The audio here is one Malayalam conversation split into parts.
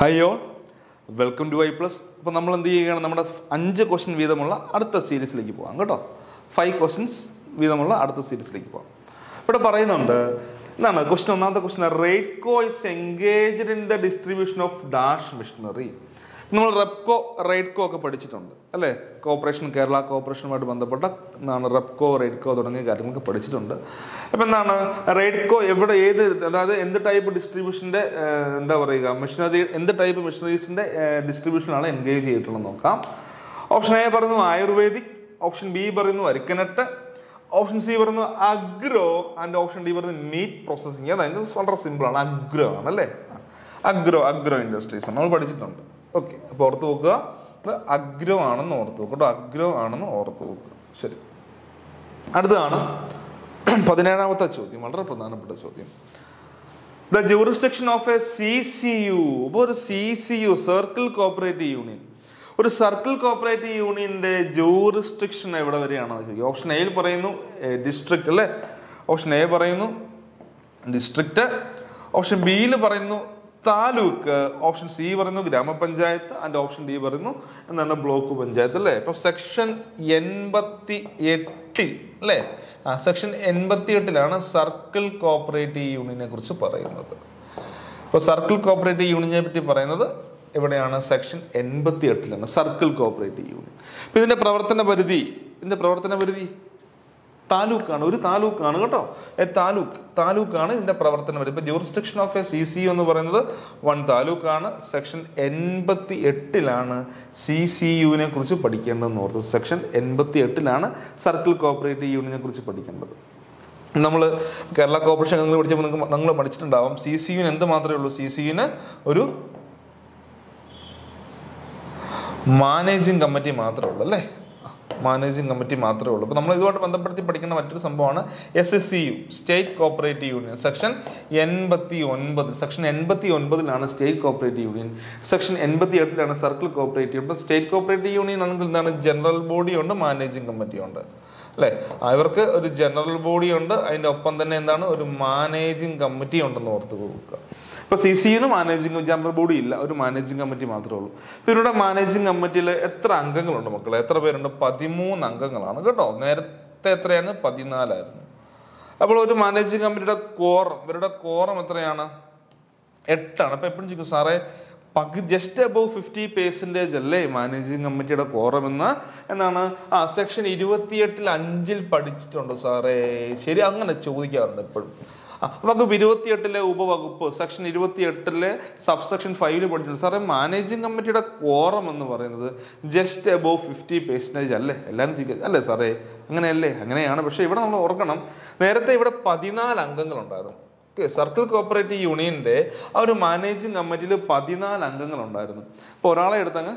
ഹൈയോ വെൽക്കം ടു ഐ പ്ലസ് അപ്പോൾ നമ്മൾ എന്ത് ചെയ്യുകയാണ് നമ്മുടെ അഞ്ച് ക്വസ്റ്റ്യൻ വീതമുള്ള അടുത്ത സീരീസിലേക്ക് പോകാം കേട്ടോ ഫൈവ് ക്വസ്റ്റ്യൻസ് വീതമുള്ള അടുത്ത സീരീസിലേക്ക് പോകാം ഇവിടെ പറയുന്നുണ്ട് എന്താണ് ക്വസ്റ്റ്യൻ ഒന്നാമത്തെ question Raidco is engaged in the distribution of dash machinery നമ്മൾ റെപ്കോ റേറ്റ്കോ ഒക്കെ പഠിച്ചിട്ടുണ്ട് അല്ലേ കോപ്പറേഷൻ കേരള കോപ്പറേഷനുമായിട്ട് ബന്ധപ്പെട്ട എന്താണ് റെപ്കോ റേറ്റ്കോ തുടങ്ങിയ കാര്യങ്ങളൊക്കെ പഠിച്ചിട്ടുണ്ട് അപ്പം എന്താണ് റേറ്റ്കോ എവിടെ ഏത് അതായത് എന്ത് ടൈപ്പ് ഡിസ്ട്രിബ്യൂഷൻ്റെ എന്താ പറയുക മെഷീനറി എന്ത് ടൈപ്പ് മെഷീനറീസിൻ്റെ ഡിസ്ട്രിബ്യൂഷനാണ് എൻഗേജ് ചെയ്തിട്ടുള്ളത് നോക്കാം ഓപ്ഷൻ എ പറയുന്നു ആയുർവേദിക് ഓപ്ഷൻ ബി പറയുന്നു അരിക്കനട്ട് ഓപ്ഷൻ സി പറയുന്നു അഗ്രോ ആൻഡ് ഓപ്ഷൻ ഡി പറയുന്നു മീറ്റ് പ്രോസസ്സിങ് അതായത് വളരെ സിമ്പിൾ ആണ് അഗ്രോ ആണ് അല്ലേ അഗ്രോ അഗ്രോ ഇൻഡസ്ട്രീസ് നമ്മൾ പഠിച്ചിട്ടുണ്ട് ഓക്കെ അപ്പോൾ ഓർത്ത് നോക്കുക ഇത് അഗ്രോ ആണെന്ന് ഓർത്ത് നോക്കുക കേട്ടോ അഗ്രോ ആണെന്ന് ഓർത്ത് നോക്കുക ശരി അടുത്തതാണ് പതിനേഴാമത്തെ ചോദ്യം വളരെ പ്രധാനപ്പെട്ട ചോദ്യം the jurisdiction of A C C U ഇപ്പോൾ ഒരു C C U circle cooperative union ഒരു സർക്കിൾ കോപ്പറേറ്റീവ് യൂണിയന്റെ ജൂറിസ്ഡിക്ഷൻ എവിടെ വരെയാണെന്ന് ചോദിക്കും ഓപ്ഷൻ എയിൽ പറയുന്നു ഡിസ്ട്രിക്ട് അല്ലേ ഓപ്ഷൻ എ പറയുന്നു ഡിസ്ട്രിക്റ്റ് ഓപ്ഷൻ ബിയിൽ പറയുന്നു താലൂക്ക് ഓപ്ഷൻ സി പറയുന്നു ഗ്രാമപഞ്ചായത്ത് ആൻഡ് ഓപ്ഷൻ ഡി പറയുന്നു എന്താണ് ബ്ലോക്ക് പഞ്ചായത്ത് അല്ലേ ഇപ്പൊ സെക്ഷൻ എൺപത്തി എട്ടിൽ അല്ലേ ആ സെക്ഷൻ എൺപത്തി എട്ടിലാണ് സർക്കിൾ കോപ്പറേറ്റീവ് യൂണിയനെ കുറിച്ച് പറയുന്നത് ഇപ്പോൾ സർക്കിൾ കോപ്പറേറ്റീവ് യൂണിയനെ പറ്റി പറയുന്നത് എവിടെയാണ് സെക്ഷൻ എൺപത്തി എട്ടിലാണ് സർക്കിൾ കോപ്പറേറ്റീവ് യൂണിയൻ ഇപ്പം ഇതിന്റെ പ്രവർത്തന പരിധി ഇതിന്റെ പ്രവർത്തന പരിധി താലൂക്കാണ് ഒരു താലൂക്കാണ് കേട്ടോ എ താലൂക്ക് താലൂക്കാണ് ഇതിന്റെ പ്രവർത്തനം വരുന്നത് ഇപ്പൊ jurisdiction of A C C എന്ന് പറയുന്നത് വൺ താലൂക്കാണ് സെക്ഷൻ എൺപത്തി എട്ടിലാണ് സി സി യുവിനെ കുറിച്ച് പഠിക്കേണ്ടതെന്ന് ഓർത്തത് സെക്ഷൻ എൺപത്തി എട്ടിലാണ് സർക്കിൾ കോപ്പറേറ്റീവ് യൂണിയനെ കുറിച്ച് പഠിക്കേണ്ടത് നമ്മൾ കേരള കോർപ്പറേഷൻ നിങ്ങൾ പഠിച്ചപ്പോൾ നിങ്ങൾക്ക് നിങ്ങൾ പഠിച്ചിട്ടുണ്ടാവും സി സി യുവിന് എന്ത് മാത്രമേ ഉള്ളൂ സി സി യുവിന് ഒരു മാനേജിങ് കമ്മിറ്റി മാത്രമേ ഉള്ളൂ അല്ലേ മാനേജിങ് കമ്മിറ്റി മാത്രമേ ഉള്ളൂ അപ്പോൾ നമ്മൾ ഇതുമായിട്ട് ബന്ധപ്പെടുത്തി പഠിക്കുന്ന മറ്റൊരു സംഭവമാണ് S S C U state cooperative union section എൺപത്തി ഒൻപത് സെക്ഷൻ എൺപത്തി ഒൻപതിലാണ് സ്റ്റേറ്റ് കോപ്പറേറ്റീവ് യൂണിയൻ സെക്ഷൻ എൺപത്തി എട്ടിലാണ് സർക്കിൾ കോപ്പറേറ്റീവ് ഇപ്പോൾ സ്റ്റേറ്റ് കോപ്പറേറ്റീവ് യൂണിയൻ ആണെങ്കിൽ എന്താണ് ജനറൽ ബോഡി ഉണ്ട് മാനേജിങ് കമ്മിറ്റി ഉണ്ട് അല്ലേ അവർക്ക് ഒരു ജനറൽ ബോഡി ഉണ്ട് അതിൻ്റെ ഒപ്പം തന്നെ എന്താണ് ഒരു മാനേജിങ് കമ്മിറ്റി ഉണ്ടെന്ന് ഓർത്ത് കൊടുക്കുക ഇപ്പൊ സി സിന് മാനേജിങ് ജനറൽ ബോഡി ഇല്ല ഒരു മാനേജിങ് കമ്മിറ്റി മാത്രമേ ഉള്ളൂ ഇപ്പൊ ഇവരുടെ മാനേജിങ് കമ്മിറ്റിയിൽ എത്ര അംഗങ്ങളുണ്ട് മക്കളെ എത്ര പേരുണ്ട് പതിമൂന്ന് അംഗങ്ങളാണ് കേട്ടോ നേരത്തെ എത്രയാണ് പതിനാലായിരുന്നു അപ്പോൾ ഒരു മാനേജിങ് കമ്മിറ്റിയുടെ കോറം ഇവരുടെ കോറം എത്രയാണ് എട്ടാണ് അപ്പൊ എപ്പോഴും ചോദിക്കും സാറേ പകു ജസ്റ്റ് അബവ് ഫിഫ്റ്റി പേഴ്സൻറ്റേജ് അല്ലേ മാനേജിങ് കമ്മിറ്റിയുടെ കോറം എന്ന് എന്നാണ് ആ സെക്ഷൻ ഇരുപത്തിയെട്ടിൽ അഞ്ചിൽ പഠിച്ചിട്ടുണ്ട് സാറേ ശരി അങ്ങനെ ചോദിക്കാറുണ്ട് എപ്പോഴും ആ, വകുപ്പ് ഇരുപത്തിയെട്ടിലെ ഉപവകുപ്പ് സെക്ഷൻ ഇരുപത്തിയെട്ടിലെ സബ് സെക്ഷൻ ഫൈവില് പഠിച്ചിട്ടുണ്ട് സാറേ മാനേജിങ് കമ്മിറ്റിയുടെ കോറം എന്ന് പറയുന്നത് ജസ്റ്റ് അബവ് ഫിഫ്റ്റി പേഴ്സൻറ്റേജ് അല്ലേ എല്ലാവരും ചോദിക്കുക അല്ലേ സാറേ അങ്ങനെയല്ലേ അങ്ങനെയാണ് പക്ഷേ ഇവിടെ നമ്മൾ ഓർക്കണം നേരത്തെ ഇവിടെ പതിനാല് അംഗങ്ങളുണ്ടായിരുന്നു ഓക്കെ സർക്കിൾ കോപ്പറേറ്റീവ് യൂണിയന്റെ ആ ഒരു മാനേജിങ് കമ്മിറ്റിയിൽ പതിനാല് അംഗങ്ങളുണ്ടായിരുന്നു അപ്പോൾ ഒരാളെ എടുത്തങ്ങ്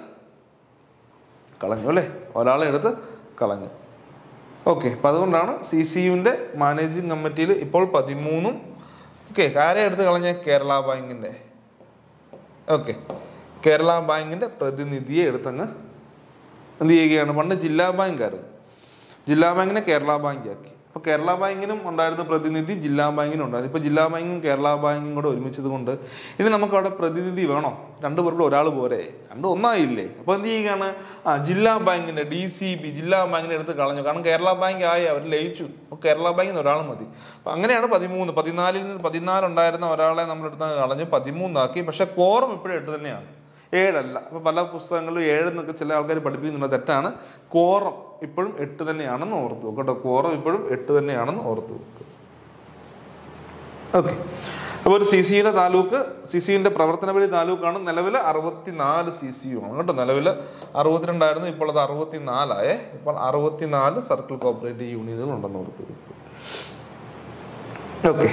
കളഞ്ഞു അല്ലേ ഒരാളെ എടുത്ത് കളഞ്ഞു ഓക്കെ അപ്പം അതുകൊണ്ടാണ് സി സി യുവിൻ്റെ മാനേജിങ് കമ്മിറ്റിയിൽ ഇപ്പോൾ പതിമൂന്നും ഓക്കെ ആരെ എടുത്ത് കളഞ്ഞ കേരള ബാങ്കിൻ്റെ ഓക്കെ കേരള ബാങ്കിൻ്റെ പ്രതിനിധിയെ എടുത്തങ്ങ് എന്ത് ചെയ്യുകയാണ് പണ്ട് ജില്ലാ ബാങ്ക് ആയിരുന്നു ജില്ലാ ബാങ്കിനെ കേരള ബാങ്ക് ആക്കി അപ്പോൾ കേരള ബാങ്കിനും ഉണ്ടായിരുന്ന പ്രതിനിധി ജില്ലാ ബാങ്കിനും ഉണ്ടായിരുന്നു ഇപ്പോൾ ജില്ലാ ബാങ്കും കേരള ബാങ്കും കൂടെ ഒരുമിച്ചത് കൊണ്ട് ഇനി നമുക്ക് അവിടെ പ്രതിനിധി വേണോ രണ്ടു പേരുടെ ഒരാൾ പോരെ രണ്ടും ഒന്നായില്ലേ അപ്പോൾ എന്ത് ചെയ്യുകയാണ് ആ ജില്ലാ ബാങ്കിന്റെ ഡി സി ബി ജില്ലാ ബാങ്കിനെ എടുത്ത് കളഞ്ഞു കാരണം കേരള ബാങ്ക് ആയി അവർ ലയിച്ചു അപ്പോൾ കേരള ബാങ്കിൽ നിന്ന് ഒരാൾ മതി അപ്പോൾ അങ്ങനെയാണ് പതിമൂന്ന് പതിനാലിൽ നിന്ന് പതിനാലുണ്ടായിരുന്ന ഒരാളെ നമ്മൾ എടുത്ത് കളഞ്ഞ് പതിമൂന്നാക്കി പക്ഷെ കോറം ഇപ്പോഴും എട്ട് തന്നെയാണ് ഏഴല്ല അപ്പൊ പല പുസ്തകങ്ങളിലും ഏഴ് എന്നൊക്കെ ചില ആൾക്കാർ പഠിപ്പിക്കുന്നുണ്ട് തെറ്റാണ് കോറം ഇപ്പോഴും എട്ട് തന്നെയാണെന്ന് ഓർത്ത് വെക്കുക കേട്ടോ കോറം ഇപ്പോഴും എട്ട് തന്നെയാണെന്ന് ഓർത്ത് വെക്കുക ഓക്കെ അപ്പോൾ ഒരു സി സിയുടെ താലൂക്ക് സി സിന്റെ പ്രവർത്തനപരി താലൂക്കാണ് നിലവിൽ അറുപത്തിനാല് സി സി യു ആണ് കേട്ടോ നിലവിൽ അറുപത്തിരണ്ടായിരുന്നു ഇപ്പോൾ അത് അറുപത്തിനാലായേ ഇപ്പോൾ അറുപത്തിനാല് സർക്കിൾ കോപ്പറേറ്റീവ് യൂണിയനുകൾ ഉണ്ടെന്ന് ഓർത്ത് വെക്കുക ഓക്കെ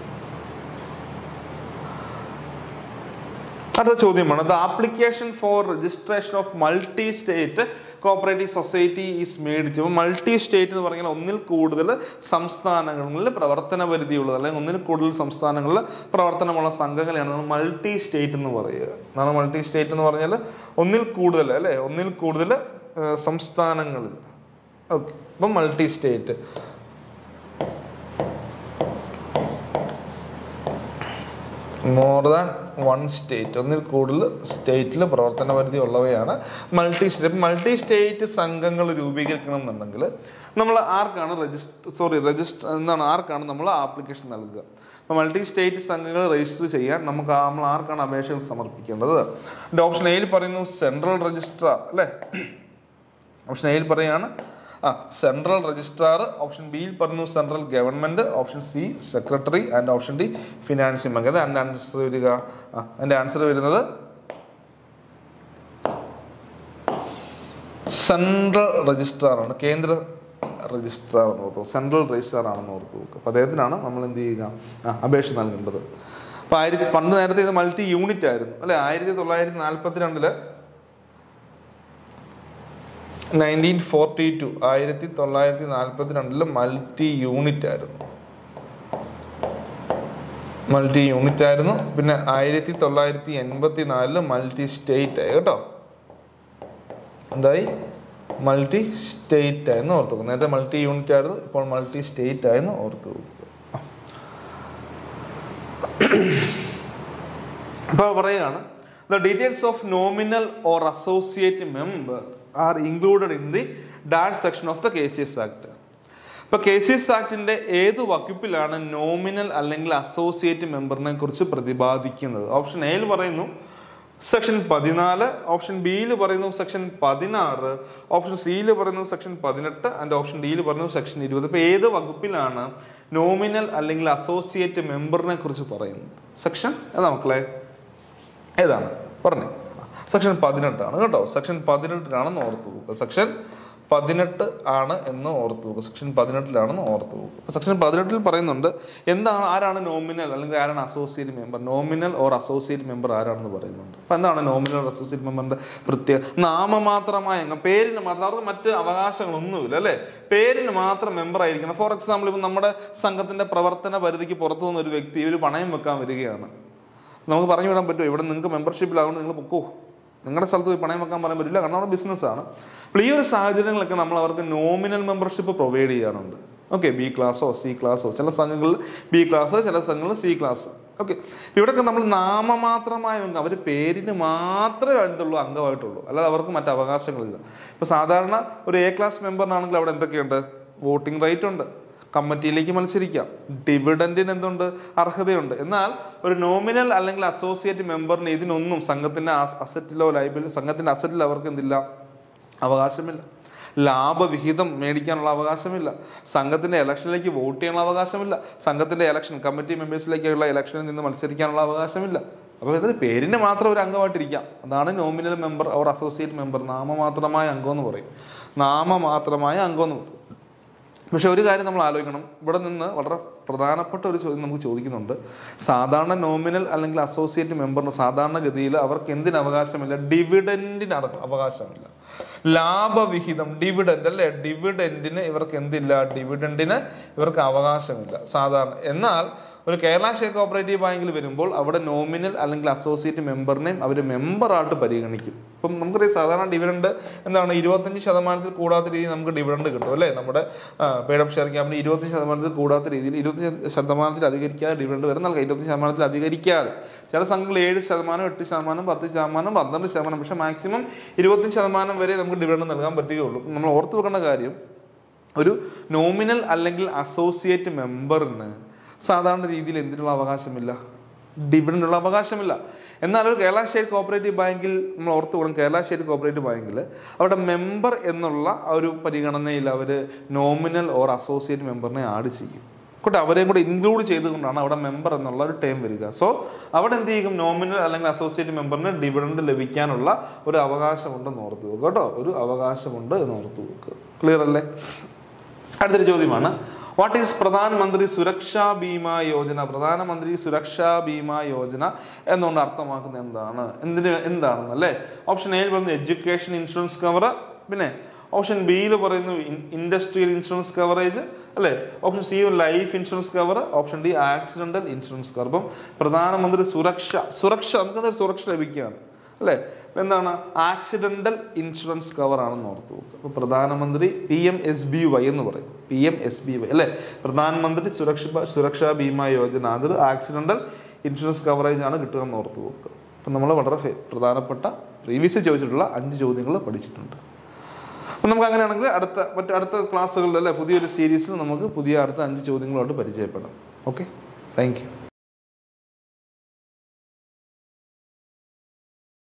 അടുത്ത ചോദ്യമാണ് the application for registration of multi state cooperative society is made ചെയ്യുമ്പോൾ മൾട്ടി സ്റ്റേറ്റ് എന്ന് പറഞ്ഞാൽ ഒന്നിൽ കൂടുതൽ സംസ്ഥാനങ്ങളിൽ പ്രവർത്തന പരിധിയുള്ളത് അല്ലെങ്കിൽ ഒന്നിൽ കൂടുതൽ സംസ്ഥാനങ്ങളിൽ പ്രവർത്തനമുള്ള സംഘങ്ങളെയാണ് നമ്മൾ മൾട്ടി സ്റ്റേറ്റ് എന്ന് പറയുക എന്താണ് മൾട്ടി സ്റ്റേറ്റ് എന്ന് പറഞ്ഞാൽ ഒന്നിൽ കൂടുതൽ അല്ലേ ഒന്നിൽ കൂടുതൽ ഏഹ്, സംസ്ഥാനങ്ങളിൽ ഓക്കെ അപ്പം multi state more than one state ഒന്നിൽ കൂടുതൽ സ്റ്റേറ്റിൽ പ്രവർത്തന പരിധി ഉള്ളവയാണ് മൾട്ടി സ്റ്റേറ്റ് മൾട്ടി സ്റ്റേറ്റ് സംഘങ്ങൾ രൂപീകരിക്കണം എന്നുണ്ടെങ്കിൽ നമ്മൾ ആർക്കാണ് രജിസ്റ്റർ സോറി രജിസ്റ്റർ എന്താണ് ആർക്കാണ് നമ്മൾ ആപ്ലിക്കേഷൻ നൽകുക അപ്പോൾ മൾട്ടി സ്റ്റേറ്റ് സംഘങ്ങൾ രജിസ്റ്റർ ചെയ്യാൻ നമുക്ക് ആ- നമ്മൾ ആർക്കാണ് അപേക്ഷകൾ സമർപ്പിക്കേണ്ടത് എൻ്റെ ഓപ്ഷൻ എയിൽ പറയുന്നു സെൻട്രൽ രജിസ്ട്രാർ അല്ലേ ഓപ്ഷൻ എയിൽ പറയാണ് ആ സെൻട്രൽ രജിസ്ട്രാർ ഓപ്ഷൻ ബിയിൽ പറയുന്നു central government option C secretary and option D financing bank അത് എൻ്റെ ആൻസർ വരിക ആ എൻ്റെ ആൻസർ വരുന്നത് സെൻട്രൽ രജിസ്ട്രാർ ആണ് കേന്ദ്ര രജിസ്ട്രാർ എന്ന് ഓർത്തു സെൻട്രൽ രജിസ്ട്രാർ ആണെന്ന് ഓർത്ത് നോക്കുക അപ്പോൾ അദ്ദേഹത്തിനാണ് നമ്മൾ എന്ത് ചെയ്യുക ആ, അപേക്ഷ നൽകേണ്ടത് അപ്പോൾ ആയിരത്തി പണ്ട് നേരത്തെ ഇത് മൾട്ടി യൂണിറ്റ് ആയിരുന്നു അല്ലെ ആയിരത്തി തൊള്ളായിരത്തി നാൽപ്പത്തി രണ്ടില് നയൻറ്റീൻ ഫോർട്ടി ടു ആയിരത്തി തൊള്ളായിരത്തി നാൽപ്പത്തി രണ്ടില് മൾട്ടി യൂണിറ്റ് ആയിരുന്നു മൾട്ടി യൂണിറ്റ് ആയിരുന്നു പിന്നെ ആയിരത്തി തൊള്ളായിരത്തി എൺപത്തി നാലില് മൾട്ടി സ്റ്റേറ്റ് ആയി കേട്ടോ എന്തായി മൾട്ടി സ്റ്റേറ്റ് ആയെന്ന് ഓർത്ത് വെക്കും നേരത്തെ മൾട്ടി യൂണിറ്റ് ആയിരുന്നു ഇപ്പോൾ മൾട്ടി സ്റ്റേറ്റ് ആയെന്ന് ഓർത്ത് വെക്കുക അപ്പോൾ പറയുകയാണ് the details of nominal or associate member are included in the dash section of the K C S act ഇപ്പൊ കെ സി എസ് ആക്ടിന്റെ ഏത് വകുപ്പിലാണ് നോമിനൽ അല്ലെങ്കിൽ അസോസിയേറ്റ് മെമ്പറിനെ കുറിച്ച് പ്രതിപാദിക്കുന്നത് ഓപ്ഷൻ എയിൽ പറയുന്നു സെക്ഷൻ പതിനാല് ഓപ്ഷൻ ബിയിൽ പറയുന്നു സെക്ഷൻ പതിനാറ് ഓപ്ഷൻ സിയിൽ പറയുന്നു സെക്ഷൻ പതിനെട്ട് ആൻഡ് ഓപ്ഷൻ ഡിയിൽ പറയുന്നു സെക്ഷൻ ഇരുപത് ഇപ്പൊ ഏത് വകുപ്പിലാണ് നോമിനൽ അല്ലെങ്കിൽ അസോസിയേറ്റ് മെമ്പറിനെ കുറിച്ച് പറയുന്നത് സെക്ഷൻ ഏതാ മക്കളെ ഏതാണ് പറഞ്ഞു സെക്ഷൻ പതിനെട്ടാണ് കേട്ടോ സെക്ഷൻ പതിനെട്ടിലാണെന്ന് ഓർത്ത് നോക്കുക സെക്ഷൻ പതിനെട്ട് ആണ് എന്ന് ഓർത്ത് നോക്കുക സെക്ഷൻ പതിനെട്ടിലാണെന്ന് ഓർത്ത് നോക്കുക അപ്പൊ സെക്ഷൻ പതിനെട്ടിൽ പറയുന്നുണ്ട് എന്താണ് ആരാണ് നോമിനൽ അല്ലെങ്കിൽ ആരാണ് associate member nominal or associate member ആരാണെന്ന് പറയുന്നുണ്ട് അപ്പൊ എന്താണ് നോമിനൽ ഓർ അസോസിയേറ്റ് മെമ്പറിന്റെ പ്രത്യേക നാമമാത്രമായ അംഗം പേരിന് മാത്രം അവർക്ക് മറ്റ് അവകാശങ്ങളൊന്നുമില്ല അല്ലെ പേരിന് മാത്രം മെമ്പർ ആയിരിക്കണം ഫോർ എക്സാമ്പിൾ ഇപ്പം നമ്മുടെ സംഘത്തിന്റെ പ്രവർത്തന പരിധിക്ക് പുറത്തു നിന്ന് ഒരു വ്യക്തി ഒരു പണയം വെക്കാൻ വരികയാണ് നമുക്ക് പറഞ്ഞു വിടാൻ പറ്റുമോ ഇവിടെ നിങ്ങൾക്ക് മെമ്പർഷിപ്പിലാവുകൊണ്ട് നിങ്ങൾ പൊക്കോ നിങ്ങളുടെ സ്ഥലത്ത് പോയി പണയം വെക്കാൻ പറയാൻ പറ്റില്ല കാരണം നമ്മുടെ ബിസിനസ്സാണ് അപ്പോൾ ഈ ഒരു സാഹചര്യങ്ങളൊക്കെ നമ്മൾ അവർക്ക് നോമിനൽ മെമ്പർഷിപ്പ് പ്രൊവൈഡ് ചെയ്യാറുണ്ട് ഓക്കെ ബി ക്ലാസ്സോ സി ക്ലാസ്സോ ചില സംഘങ്ങളിൽ ബി ക്ലാസ് ചില സംഘങ്ങളിൽ സി ക്ലാസ് ഓക്കെ ഇവിടെയൊക്കെ നമ്മൾ നാമമാത്രമായ അംഗം അവർ പേരിന് മാത്രമേ അടുത്തുള്ളൂ അംഗമായിട്ടുള്ളൂ അല്ലാതെ അവർക്ക് മറ്റ് അവകാശങ്ങളില്ല ഇപ്പോൾ സാധാരണ ഒരു എ ക്ലാസ് മെമ്പറിനാണെങ്കിൽ അവിടെ എന്തൊക്കെയുണ്ട് വോട്ടിംഗ് റൈറ്റ് ഉണ്ട് കമ്മിറ്റിയിലേക്ക് മത്സരിക്കാം ഡിവിഡൻഡിന് എന്തുണ്ട് അർഹതയുണ്ട് എന്നാൽ ഒരു നോമിനൽ അല്ലെങ്കിൽ അസോസിയേറ്റ് മെമ്പറിന് ഇതിനൊന്നും സംഘത്തിന്റെ അസറ്റിലോ ലൈബിലോ സംഘത്തിന്റെ അസറ്റിൽ അവർക്ക് എന്തില്ല അവകാശമില്ല ലാഭവിഹിതം മേടിക്കാനുള്ള അവകാശമില്ല സംഘത്തിന്റെ ഇലക്ഷനിലേക്ക് വോട്ട് ചെയ്യാനുള്ള അവകാശമില്ല സംഘത്തിന്റെ ഇലക്ഷൻ കമ്മിറ്റി മെമ്പേഴ്സിലേക്കുള്ള ഇലക്ഷനിൽ നിന്ന് മത്സരിക്കാനുള്ള അവകാശമില്ല അപ്പോൾ ഇതിന് പേരിന് മാത്രം ഒരു അംഗമായിട്ടിരിക്കാം അതാണ് nominal member or associate member നാമമാത്രമായ അംഗം എന്ന് പറയും നാമമാത്രമായ അംഗം എന്ന് പറയും പക്ഷെ ഒരു കാര്യം നമ്മൾ ആലോചിക്കണം ഇവിടെ നിന്ന് വളരെ പ്രധാനപ്പെട്ട ഒരു ചോദ്യം നമുക്ക് ചോദിക്കുന്നുണ്ട് സാധാരണ നോമിനൽ അല്ലെങ്കിൽ അസോസിയേറ്റ് മെമ്പറിന് സാധാരണഗതിയിൽ അവർക്ക് എന്തിന് അവകാശമില്ല ഡിവിഡൻറ്റിന് അവകാശമില്ല ലാഭവിഹിതം ഡിവിഡൻഡ് അല്ലേ ഡിവിഡൻറ്റിന് ഇവർക്ക് എന്തില്ല ഡിവിഡൻറ്റിന് ഇവർക്ക് അവകാശമില്ല സാധാരണ എന്നാൽ ഒരു കേരള സ്റ്റേറ്റ് കോപ്പറേറ്റീവ് ബാങ്കിൽ വരുമ്പോൾ അവിടെ നോമിനൽ അല്ലെങ്കിൽ അസോസിയേറ്റ് മെമ്പറിനെയും അവർ മെമ്പറായിട്ട് പരിഗണിക്കും ഇപ്പം നമുക്കറിയാം സാധാരണ ഡിവിഡൻഡ് എന്താണ് ഇരുപത്തഞ്ച് ശതമാനത്തിൽ കൂടാത്ത രീതിയിൽ നമുക്ക് ഡിവിഡൻഡ് കിട്ടും അല്ലേ നമ്മുടെ പെയ്ഡ് ഓഫ് ഷെയർ ക്യാമ്പിന് ഇരുപത്തി ശതമാനത്തിൽ കൂടാത്ത രീതിയിൽ ഇരുപത്തി ശതമാനത്തിൽ അധികരിക്കാതെ ഡിവിഡൻഡ് വരെ നൽകാം ഇരുപത്തി ശതമാനത്തിൽ അധികരിക്കാതെ ചില സംഘങ്ങൾ ഏഴ് ശതമാനം എട്ട് ശതമാനം പത്ത് ശതമാനം പന്ത്രണ്ട് ശതമാനം പക്ഷേ മാക്സിമം ഇരുപത്തി ശതമാനം വരെ നമുക്ക് ഡിവിഡൻഡ് നൽകാൻ പറ്റുകയുള്ളൂ നമ്മൾ ഓർത്ത് വെക്കേണ്ട കാര്യം ഒരു നോമിനൽ അല്ലെങ്കിൽ അസോസിയേറ്റ് മെമ്പറിന് സാധാരണ രീതിയിൽ എന്തിനുള്ള അവകാശമില്ല ഡിവിഡൻഡുള്ള അവകാശമില്ല എന്നാൽ ഒരു കേരള സ്റ്റേറ്റ് കോപ്പറേറ്റീവ് ബാങ്കിൽ നമ്മൾ ഓർത്ത് പോകണം കേരള സ്റ്റേറ്റ് കോപ്പറേറ്റീവ് ബാങ്കിൽ അവിടെ മെമ്പർ എന്നുള്ള ആ ഒരു പരിഗണനയിൽ അവർ നോമിനൽ ഓർ അസോസിയേറ്റ് മെമ്പറിനെ ആഡ് ചെയ്യും കൂട്ടെ അവരെയും കൂടെ ഇൻക്ലൂഡ് ചെയ്തുകൊണ്ടാണ് അവിടെ മെമ്പർ എന്നുള്ള ഒരു ടൈം വരിക സോ അവിടെ എന്ത് ചെയ്യും നോമിനൽ അല്ലെങ്കിൽ അസോസിയേറ്റ് മെമ്പറിന് ഡിവിഡൻഡ് ലഭിക്കാനുള്ള ഒരു അവകാശമുണ്ടെന്ന് ഓർത്ത് വെക്കുക കേട്ടോ ഒരു അവകാശമുണ്ട് എന്ന് ഓർത്ത് വെക്കുക ക്ലിയർ അല്ലേ അടുത്തൊരു ചോദ്യമാണ് വാട്ട് ഈസ് പ്രധാനമന്ത്രി സുരക്ഷാ ബീമ യോജന പ്രധാനമന്ത്രി സുരക്ഷാ ബീമ യോജന എന്നുകൊണ്ട് അർത്ഥമാക്കുന്നത് എന്താണ് എന്തിന് എന്താണെന്ന് അല്ലേ ഓപ്ഷൻ എയിൽ പറയുന്നത് എഡ്യൂക്കേഷൻ ഇൻഷുറൻസ് കവർ പിന്നെ ഓപ്ഷൻ ബിയിൽ പറയുന്നു ഇൻഡസ്ട്രിയൽ ഇൻഷുറൻസ് കവറേജ് അല്ലേ option C life insurance cover option D accidental insurance cover അപ്പം പ്രധാനമന്ത്രി സുരക്ഷ സുരക്ഷ നമുക്ക് സുരക്ഷ ലഭിക്കുകയാണ് അല്ലേ എന്താണ് ആക്സിഡന്റൽ ഇൻഷുറൻസ് കവർ ആണെന്ന് ഓർത്തു നോക്കുക അപ്പോൾ Pradhanmantri P M S B Y എന്ന് പറയും P M S B Y അല്ലേ പ്രധാനമന്ത്രി സുരക്ഷ സുരക്ഷാ ബീമ യോജന അതൊരു ആക്സിഡന്റൽ ഇൻഷുറൻസ് കവറേജ് ആണ് കിട്ടുക എന്ന് ഓർത്ത് വെക്കുക അപ്പം നമ്മൾ വളരെ ഫെ- പ്രധാനപ്പെട്ട പ്രീവിയസ് ചോദിച്ചിട്ടുള്ള അഞ്ച് ചോദ്യങ്ങൾ പഠിച്ചിട്ടുണ്ട് അപ്പം നമുക്ക് അങ്ങനെയാണെങ്കിൽ അടുത്ത മറ്റു അടുത്ത ക്ലാസ്സുകളിൽ അല്ലെ പുതിയൊരു സീരീസിൽ നമുക്ക് പുതിയ അടുത്ത അഞ്ച് ചോദ്യങ്ങളോട്ട് പരിചയപ്പെടാം ഓക്കെ താങ്ക് യു